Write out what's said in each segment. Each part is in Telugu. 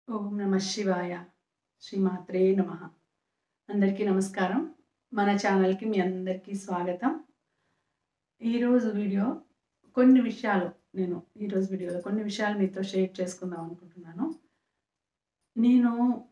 ఓం నమ శివాయ శ్రీమాత్రే నమ అందరికీ నమస్కారం మన ఛానల్కి మీ అందరికీ స్వాగతం ఈరోజు వీడియో కొన్ని విషయాలు నేను ఈరోజు వీడియోలో కొన్ని విషయాలు మీతో షేర్ చేసుకుందాం అనుకుంటున్నాను నేను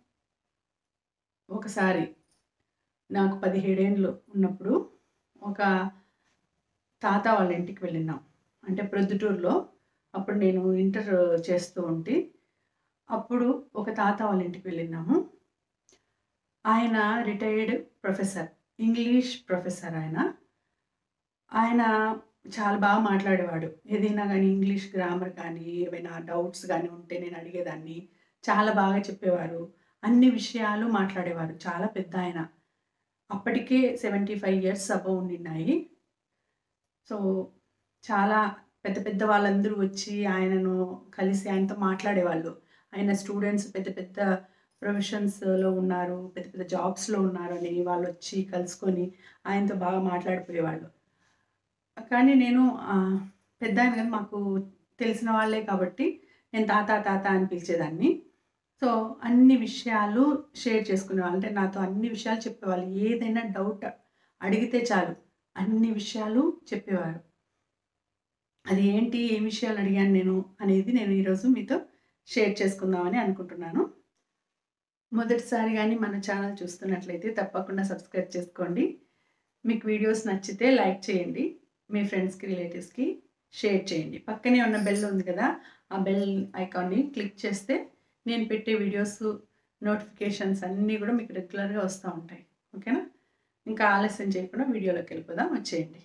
ఒకసారి నాకు పదిహేడేండ్లు ఉన్నప్పుడు ఒక తాత వాళ్ళ ఇంటికి వెళ్ళినాం అంటే ప్రొద్దుటూరులో అప్పుడు నేను ఇంటర్ చేస్తూ ఉంటే అప్పుడు ఒక తాత వాళ్ళ ఇంటికి వెళ్ళినాము ఆయన రిటైర్డ్ ప్రొఫెసర్ ఇంగ్లీష్ ప్రొఫెసర్ ఆయన ఆయన చాలా బాగా మాట్లాడేవాడు ఏదైనా కానీ ఇంగ్లీష్ గ్రామర్ కానీ ఏమైనా డౌట్స్ కానీ ఉంటే నేను అడిగేదాన్ని చాలా బాగా చెప్పేవారు అన్ని విషయాలు మాట్లాడేవారు చాలా పెద్ద ఆయన అప్పటికే సెవెంటీ ఫైవ్ ఇయర్స్ అబౌవ్ ఉండినాయి సో చాలా పెద్ద పెద్ద వాళ్ళందరూ వచ్చి ఆయనను కలిసి ఆయనతో మాట్లాడేవాళ్ళు ఆయన స్టూడెంట్స్ పెద్ద పెద్ద ప్రొఫెషన్స్లో ఉన్నారు పెద్ద పెద్ద జాబ్స్లో ఉన్నారు అని వాళ్ళు వచ్చి కలుసుకొని ఆయనతో బాగా మాట్లాడిపోయేవాళ్ళు కానీ నేను ఆ, పెద్ద ఆయన కానీ మాకు తెలిసిన వాళ్ళే కాబట్టి నేను తాత తాత అని పిలిచేదాన్ని సో అన్ని విషయాలు షేర్ చేసుకునేవాళ్ళు అంటే నాతో అన్ని విషయాలు చెప్పేవాళ్ళు ఏదైనా డౌట్ అడిగితే చాలు అన్ని విషయాలు చెప్పేవారు అది ఏంటి ఏ విషయాలు అడిగాను నేను అనేది నేను ఈరోజు మీతో షేర్ చేసుకుందామని అనుకుంటున్నాను మొదటిసారి కానీ మన ఛానల్ చూస్తున్నట్లయితే తప్పకుండా సబ్స్క్రైబ్ చేసుకోండి మీకు వీడియోస్ నచ్చితే లైక్ చేయండి మీ ఫ్రెండ్స్కి రిలేటివ్స్కి షేర్ చేయండి పక్కనే ఉన్న బెల్ ఉంది కదా ఆ బెల్ ఐకాన్ని క్లిక్ చేస్తే నేను పెట్టే వీడియోస్ నోటిఫికేషన్స్ అన్నీ కూడా మీకు రెగ్యులర్గా వస్తూ ఉంటాయి ఓకేనా ఇంకా ఆలస్యం చేయకుండా వీడియోలోకి వెళ్ళిపోదాం వచ్చేయండి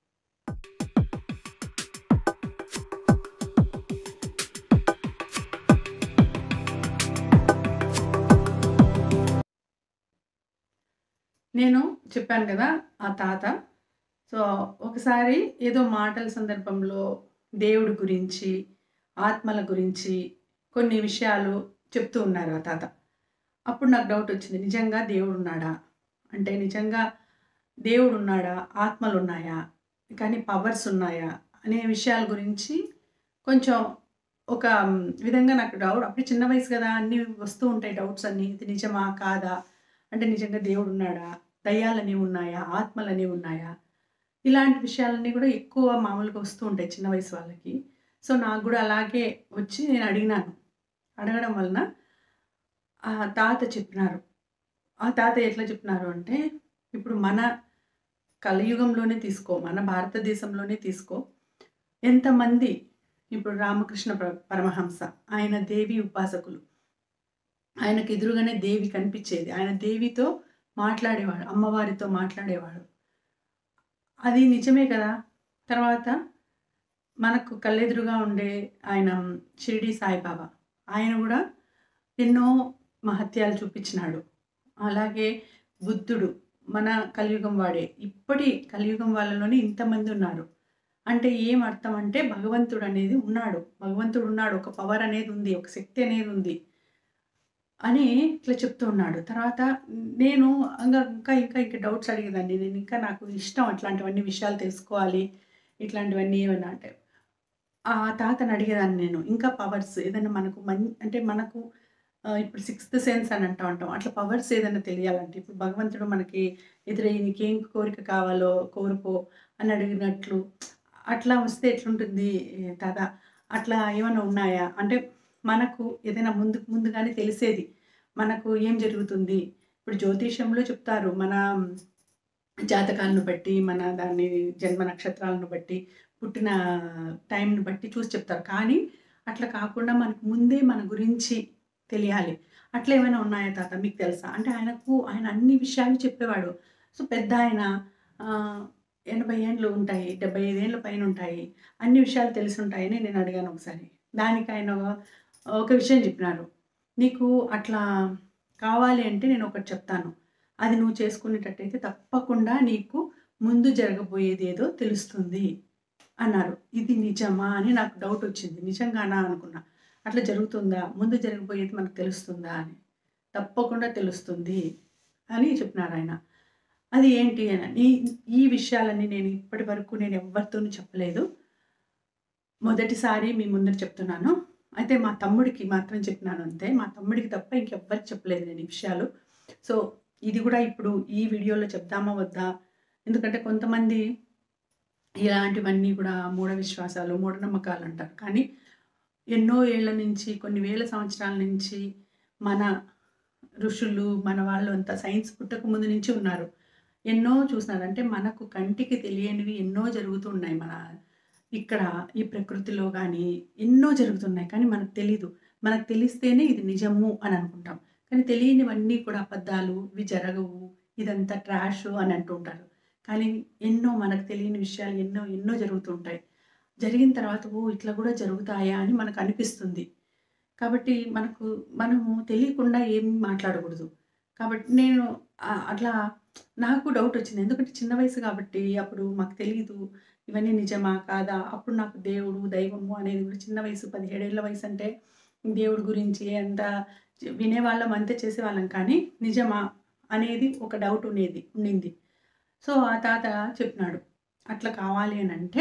నేను చెప్పాను కదా ఆ తాత సో ఒకసారి ఏదో మాటల సందర్భంలో దేవుడి గురించి ఆత్మల గురించి కొన్ని విషయాలు చెప్తూ ఉన్నారు ఆ తాత అప్పుడు నాకు డౌట్ వచ్చింది నిజంగా దేవుడు ఉన్నాడా అంటే నిజంగా దేవుడు ఉన్నాడా ఆత్మలు ఉన్నాయా కానీ పవర్స్ ఉన్నాయా అనే విషయాల గురించి కొంచెం ఒక విధంగా నాకు డౌట్ అప్పుడు చిన్న వయసు కదా అన్నీ వస్తూ ఉంటాయి డౌట్స్ అన్నీ ఇది నిజమా కాదా అంటే నిజంగా దేవుడు ఉన్నాడా దయ్యాలనేవి ఉన్నాయా ఆత్మలనేవి ఉన్నాయా ఇలాంటి విషయాలన్నీ కూడా ఎక్కువ మామూలుగా వస్తూ ఉంటాయి చిన్న వయసు వాళ్ళకి సో నాకు కూడా అలాగే వచ్చి నేను అడిగినాను అడగడం వలన ఆ తాత చెప్పినారు ఆ తాత ఎట్లా చెప్పినారు అంటే ఇప్పుడు మన కలియుగంలోనే తీసుకో మన భారతదేశంలోనే తీసుకో ఎంతమంది ఇప్పుడు రామకృష్ణ పర- పరమహంస ఆయన దేవి ఉపాసకులు ఆయనకు ఎదురుగానే దేవి కనిపించేది ఆయన దేవితో మాట్లాడేవాడు అమ్మవారితో మాట్లాడేవాడు అది నిజమే కదా తర్వాత మనకు కళ్ళెదురుగా ఉండే ఆయన షిరిడి సాయిబాబా ఆయన కూడా ఎన్నో మహత్యాలు చూపించినాడు అలాగే బుద్ధుడు మన కలియుగం వాడే ఇప్పటి కలియుగం వాళ్ళలోనే ఇంతమంది ఉన్నారు అంటే ఏం అర్థం అంటే భగవంతుడు అనేది ఉన్నాడు భగవంతుడు ఉన్నాడు ఒక పవర్ అనేది ఉంది ఒక శక్తి అనేది ఉంది అని ఇట్లా చెప్తూ ఉన్నాడు తర్వాత నేను ఇంకా ఇంకా ఇంకా ఇంకా డౌట్స్ అడిగేదాన్ని నేను ఇంకా నాకు ఇష్టం అట్లాంటివన్నీ విషయాలు తెలుసుకోవాలి ఇట్లాంటివన్నీ ఏమన్నా అంటే ఆ తాతను అడిగేదాన్ని నేను ఇంకా పవర్స్ ఏదైనా మనకు మన్ అంటే మనకు ఆ, ఇప్పుడు సిక్స్త్ సెన్స్ అని అంటూ ఉంటాం అట్లా పవర్స్ ఏదైనా తెలియాలంటే ఇప్పుడు భగవంతుడు మనకి ఎదురయ్యి నీకేం కోరిక కావాలో కోరుకో అని అడిగినట్లు అట్లా వస్తే ఎట్లుంటుంది ఏ, తాత అట్లా ఏమైనా ఉన్నాయా అంటే మనకు ఏదైనా ముందు ముందుగానే తెలిసేది మనకు ఏం జరుగుతుంది ఇప్పుడు జ్యోతిషంలో చెప్తారు మన జాతకాలను బట్టి మన దాన్ని జన్మ నక్షత్రాలను బట్టి పుట్టిన టైంని బట్టి చూసి చెప్తారు కానీ అట్లా కాకుండా మనకు ముందే మన గురించి తెలియాలి అట్లా ఏమైనా ఉన్నాయా తాత మీకు తెలుసా అంటే ఆయనకు ఆయన అన్ని విషయాలు చెప్పేవాడు సో పెద్ద ఆయన ఆ, ఎనభై ఏండ్లు ఉంటాయి డెబ్బై ఐదేళ్ళ పైన ఉంటాయి అన్ని విషయాలు తెలిసి ఉంటాయని నేను అడిగాను ఒకసారి దానికి ఆయన ఒక విషయం చెప్పినారు నీకు అట్లా కావాలి అంటే నేను ఒకటి చెప్తాను అది నువ్వు చేసుకునేటట్టయితే తప్పకుండా నీకు ముందు జరగబోయేది ఏదో తెలుస్తుంది అన్నారు ఇది నిజమా అని నాకు డౌట్ వచ్చింది నిజంగానా అనుకున్నా అట్లా జరుగుతుందా ముందు జరగబోయేది మనకు తెలుస్తుందా అని తప్పకుండా తెలుస్తుంది అని చెప్పినారు ఆయన అది ఏంటి అని ఈ ఈ విషయాలన్నీ నేను ఇప్పటి వరకు నేను ఎవరితోనూ చెప్పలేదు మొదటిసారి మీ ముందర చెప్తున్నాను అయితే మా తమ్ముడికి మాత్రం చెప్పినాను అంతే మా తమ్ముడికి తప్ప ఇంకెవ్వరికి చెప్పలేదు నేను ఈ విషయాలు సో ఇది కూడా ఇప్పుడు ఈ వీడియోలో చెప్దామా వద్దా ఎందుకంటే కొంతమంది ఇలాంటివన్నీ కూడా మూఢ విశ్వాసాలు మూఢనమ్మకాలు అంటారు కానీ ఎన్నో ఏళ్ల నుంచి కొన్ని వేల సంవత్సరాల నుంచి మన ఋషులు మన వాళ్ళు అంతా సైన్స్ పుట్టక ముందు నుంచి ఉన్నారు ఎన్నో చూసినారు అంటే మనకు కంటికి తెలియనివి ఎన్నో జరుగుతూ ఉన్నాయి మన ఇక్కడ ఈ ప్రకృతిలో కానీ ఎన్నో జరుగుతున్నాయి కానీ మనకు తెలీదు మనకు తెలిస్తేనే ఇది నిజము అని అనుకుంటాం కానీ తెలియనివన్నీ కూడా అబద్ధాలు ఇవి జరగవు ఇదంతా ట్రాష్ అని అంటుంటారు కానీ ఎన్నో మనకు తెలియని విషయాలు ఎన్నో ఎన్నో జరుగుతుంటాయి జరిగిన తర్వాత ఓ ఇట్లా కూడా జరుగుతాయా అని మనకు అనిపిస్తుంది కాబట్టి మనకు మనము తెలియకుండా ఏం మాట్లాడకూడదు కాబట్టి నేను ఆ, అట్లా నాకు డౌట్ వచ్చింది ఎందుకంటే చిన్న వయసు కాబట్టి అప్పుడు మాకు తెలియదు ఇవన్నీ నిజమా కాదా అప్పుడు నాకు దేవుడు దైవము అనేది కూడా చిన్న వయసు పదిహేడేళ్ల వయసు అంటే దేవుడి గురించి అంత వినేవాళ్ళం అంతే చేసేవాళ్ళం కానీ నిజమా అనేది ఒక డౌట్ ఉండేది ఉండింది సో ఆ తాత చెప్పినాడు అట్లా కావాలి అని అంటే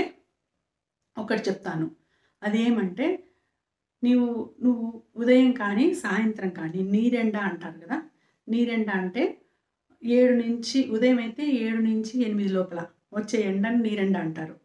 ఒకటి చెప్తాను అదేమంటే నీవు నువ్వు ఉదయం కానీ సాయంత్రం కానీ నీరెండ అంటారు కదా నీరెండ అంటే ఏడు నుంచి ఉదయం అయితే ఏడు నుంచి ఎనిమిది లోపల వచ్చే ఎండను నీరెండ అంటారు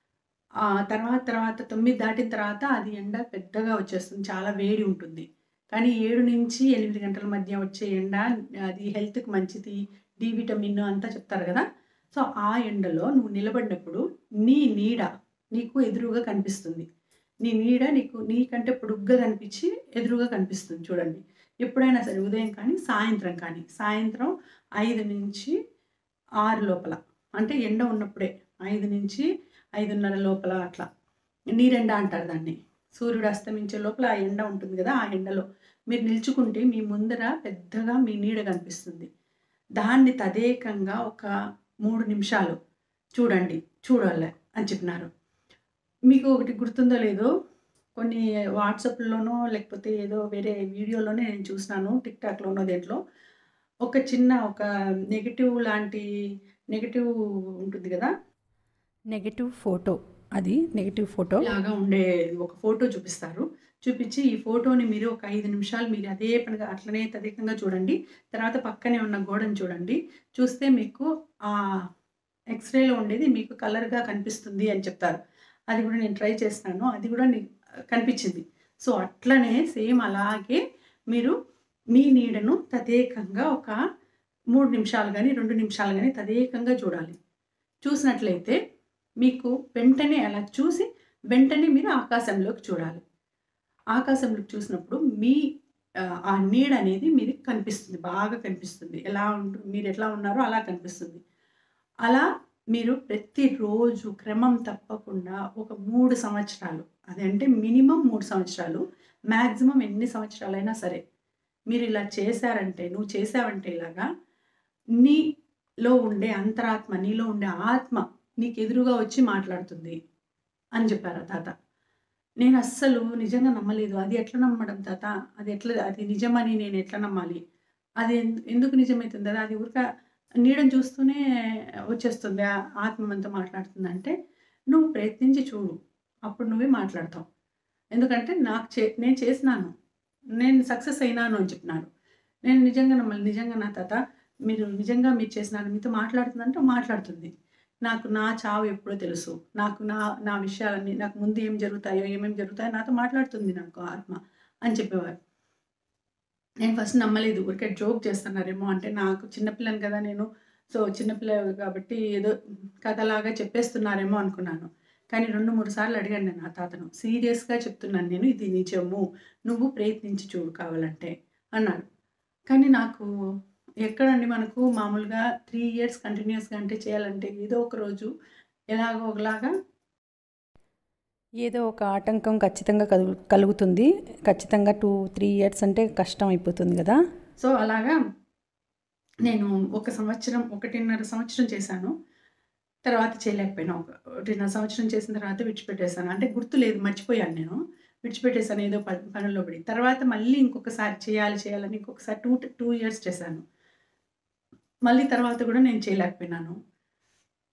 ఆ తర్వాత తర్వాత తొమ్మిది దాటిన తర్వాత అది ఎండ పెద్దగా వచ్చేస్తుంది చాలా వేడి ఉంటుంది కానీ ఏడు నుంచి ఎనిమిది గంటల మధ్య వచ్చే ఎండ అది హెల్త్కి మంచిది డి విటమిన్ అంతా చెప్తారు కదా సో ఆ ఎండలో నువ్వు నిలబడినప్పుడు నీ నీడ నీకు ఎదురుగా కనిపిస్తుంది నీ నీడ నీకు నీకంటే పొడుగ్గా కనిపించి ఎదురుగా కనిపిస్తుంది చూడండి ఎప్పుడైనా సరే ఉదయం కానీ సాయంత్రం కానీ సాయంత్రం ఐదు నుంచి ఆరు లోపల అంటే ఎండ ఉన్నప్పుడే ఐదు నుంచి ఐదున్నర లోపల అట్లా నీరెండ అంటారు దాన్ని సూర్యుడు అస్తమించే లోపల ఆ ఎండ ఉంటుంది కదా ఆ ఎండలో మీరు నిల్చుకుంటే మీ ముందర పెద్దగా మీ నీడ కనిపిస్తుంది దాన్ని తదేకంగా ఒక మూడు నిమిషాలు చూడండి చూడాలి అని చెప్పినారు మీకు ఒకటి గుర్తుందో లేదో కొన్ని వాట్సాప్లోనో లేకపోతే ఏదో వేరే వీడియోలోనే నేను చూసినాను టిక్టాక్లోనో దేంట్లో ఒక చిన్న ఒక నెగిటివ్ లాంటి నెగిటివ్ ఉంటుంది కదా నెగిటివ్ ఫోటో అది నెగిటివ్ ఫోటో లాగా ఉండే ఒక ఫోటో చూపిస్తారు చూపించి ఈ ఫోటోని మీరు ఒక ఐదు నిమిషాలు మీరు అదే పనిగా అట్లనే తదేకంగా చూడండి తర్వాత పక్కనే ఉన్న గోడను చూడండి చూస్తే మీకు ఆ ఎక్స్రేలో ఉండేది మీకు కలర్గా కనిపిస్తుంది అని చెప్తారు అది కూడా నేను ట్రై చేసినాను అది కూడా ని- కనిపించింది సో అట్లనే సేమ్ అలాగే మీరు మీ నీడను తదేకంగా ఒక మూడు నిమిషాలు కానీ రెండు నిమిషాలు కానీ తదేకంగా చూడాలి చూసినట్లయితే మీకు వెంటనే అలా చూసి వెంటనే మీరు ఆకాశంలోకి చూడాలి ఆకాశంలోకి చూసినప్పుడు మీ ఆ, ఆ నీడ అనేది మీకు కనిపిస్తుంది బాగా కనిపిస్తుంది ఎలా ఉంటు మీరు ఎట్లా ఉన్నారో అలా కనిపిస్తుంది అలా మీరు ప్రతిరోజు క్రమం తప్పకుండా ఒక మూడు సంవత్సరాలు అదంటే మినిమం మూడు సంవత్సరాలు మ్యాక్సిమం ఎన్ని సంవత్సరాలైనా సరే మీరు ఇలా చేశారంటే నువ్వు చేసావంటే ఇలాగా నీలో ఉండే అంతరాత్మ నీలో ఉండే ఆత్మ నీకు ఎదురుగా వచ్చి మాట్లాడుతుంది అని చెప్పారు ఆ తాత నేను అస్సలు నిజంగా నమ్మలేదు అది ఎట్లా నమ్మడం తాత అది ఎట్లా అది నిజమని నేను ఎట్లా నమ్మాలి అది ఎందు- ఎందుకు నిజమవుతుంది అది అది ఊరిక నీడని చూస్తూనే వచ్చేస్తుంది ఆ ఆత్మ మనతో మాట్లాడుతుంది అంటే నువ్వు ప్రయత్నించి చూడు అప్పుడు నువ్వే మాట్లాడతావు ఎందుకంటే నాకు చే నేను చేసినాను నేను సక్సెస్ అయినాను అని చెప్పినారు నేను నిజంగా నమ్మాలి నిజంగా నా తాత మీరు నిజంగా మీరు చేసినారు మీతో మాట్లాడుతుందంటే మాట్లాడుతుంది నాకు నా చావు ఎప్పుడో తెలుసు నాకు నా నా విషయాలన్నీ నాకు ముందు ఏం జరుగుతాయో ఏమేమి జరుగుతాయో నాతో మాట్లాడుతుంది నాకు ఆత్మ అని చెప్పేవారు నేను ఫస్ట్ నమ్మలేదు ఊరికే జోక్ చేస్తున్నారేమో అంటే నాకు చిన్నపిల్లని కదా నేను సో చిన్నపిల్ల కాబట్టి ఏదో కథలాగా చెప్పేస్తున్నారేమో అనుకున్నాను కానీ రెండు మూడు సార్లు అడిగాను నేను ఆ తాతను సీరియస్గా చెప్తున్నాను నేను ఇది నిజము నువ్వు ప్రయత్నించి చూడు కావాలంటే అన్నాడు కానీ నాకు ఎక్కడండి మనకు మామూలుగా త్రీ ఇయర్స్ కంటిన్యూస్గా అంటే చేయాలంటే ఏదో ఒక రోజు ఎలాగో ఒకలాగా ఏదో ఒక ఆటంకం ఖచ్చితంగా కలుగు కలుగుతుంది ఖచ్చితంగా టూ త్రీ ఇయర్స్ అంటే కష్టం అయిపోతుంది కదా సో అలాగా నేను ఒక సంవత్సరం ఒకటిన్నర సంవత్సరం చేశాను తర్వాత చేయలేకపోయినా ఒక ఒకటిన్నర సంవత్సరం చేసిన తర్వాత విడిచిపెట్టేశాను అంటే గుర్తు లేదు మర్చిపోయాను నేను విడిచిపెట్టేశాను ఏదో ప- పనుల్లో పడి తర్వాత మళ్ళీ ఇంకొకసారి చేయాలి చేయాలని ఇంకొకసారి టూ టూ ఇయర్స్ చేశాను మళ్ళీ తర్వాత కూడా నేను చేయలేకపోయినాను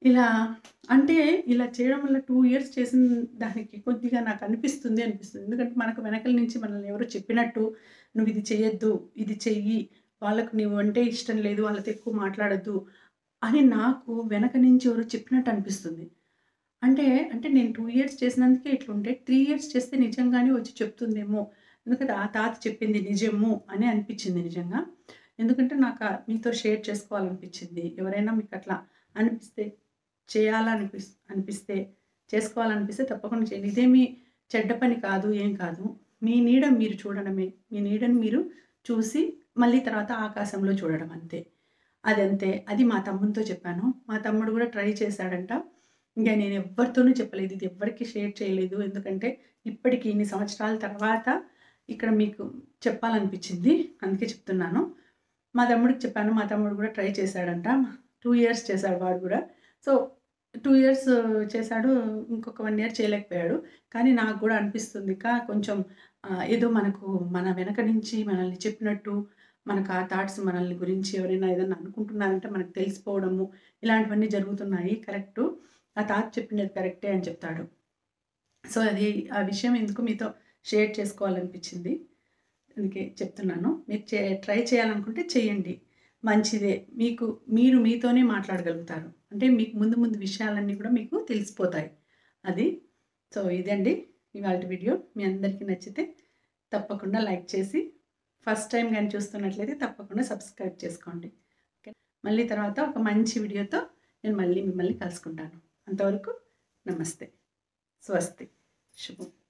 ఇలా అంటే ఇలా చేయడం వల్ల టూ ఇయర్స్ చేసిన దానికి కొద్దిగా నాకు అనిపిస్తుంది అనిపిస్తుంది ఎందుకంటే మనకు వెనకల నుంచి మనల్ని ఎవరో చెప్పినట్టు నువ్వు ఇది చేయొద్దు ఇది చెయ్యి వాళ్ళకు నువ్వు అంటే ఇష్టం లేదు వాళ్ళతో ఎక్కువ మాట్లాడద్దు అని నాకు వెనక నుంచి ఎవరో చెప్పినట్టు అనిపిస్తుంది అంటే అంటే నేను టూ ఇయర్స్ చేసినందుకే ఇట్లుంటే త్రీ ఇయర్స్ చేస్తే నిజంగానే వచ్చి చెప్తుందేమో ఎందుకంటే ఆ తాత చెప్పింది నిజము అని అనిపించింది నిజంగా ఎందుకంటే నాకు ఆ మీతో షేర్ చేసుకోవాలనిపించింది ఎవరైనా మీకు అట్లా అనిపిస్తే చేయాలనిపిస్ అనిపిస్తే చేసుకోవాలనిపిస్తే తప్పకుండా చేయండి ఇదేమీ చెడ్డ పని కాదు ఏం కాదు మీ నీడ మీరు చూడడమే మీ నీడని మీరు చూసి మళ్ళీ తర్వాత ఆకాశంలో చూడడం అంతే అదంతే అది మా తమ్మునితో చెప్పాను మా తమ్ముడు కూడా ట్రై చేశాడంట ఇంకా నేను ఎవరితోనూ చెప్పలేదు ఇది ఎవ్వరికి షేర్ చేయలేదు ఎందుకంటే ఇప్పటికి ఇన్ని సంవత్సరాల తర్వాత ఇక్కడ మీకు చెప్పాలనిపించింది అందుకే చెప్తున్నాను మా తమ్ముడికి చెప్పాను మా తమ్ముడు కూడా ట్రై చేశాడంట టూ ఇయర్స్ చేశాడు వాడు కూడా సో టూ ఇయర్స్ చేశాడు ఇంకొక వన్ ఇయర్ చేయలేకపోయాడు కానీ నాకు కూడా అనిపిస్తుంది కా కొంచెం ఆ, ఏదో మనకు మన వెనక నుంచి మనల్ని చెప్పినట్టు మనకు ఆ థాట్స్ మనల్ని గురించి ఎవరైనా ఏదైనా అనుకుంటున్నారంటే మనకు తెలిసిపోవడము ఇలాంటివన్నీ జరుగుతున్నాయి కరెక్టు ఆ తాత చెప్పినది కరెక్టే అని చెప్తాడు సో అది ఆ విషయం ఎందుకు మీతో షేర్ చేసుకోవాలనిపించింది అందుకే చెప్తున్నాను మీరు చే ట్రై చేయాలనుకుంటే చేయండి మంచిదే మీకు మీరు మీతోనే మాట్లాడగలుగుతారు అంటే మీకు ముందు ముందు విషయాలన్నీ కూడా మీకు తెలిసిపోతాయి అది సో ఇదండి ఇవాళ వీడియో మీ అందరికీ నచ్చితే తప్పకుండా లైక్ చేసి ఫస్ట్ టైం కానీ చూస్తున్నట్లయితే తప్పకుండా సబ్స్క్రైబ్ చేసుకోండి ఓకే మళ్ళీ తర్వాత ఒక మంచి వీడియోతో నేను మళ్ళీ మిమ్మల్ని కలుసుకుంటాను అంతవరకు నమస్తే స్వస్తి శుభం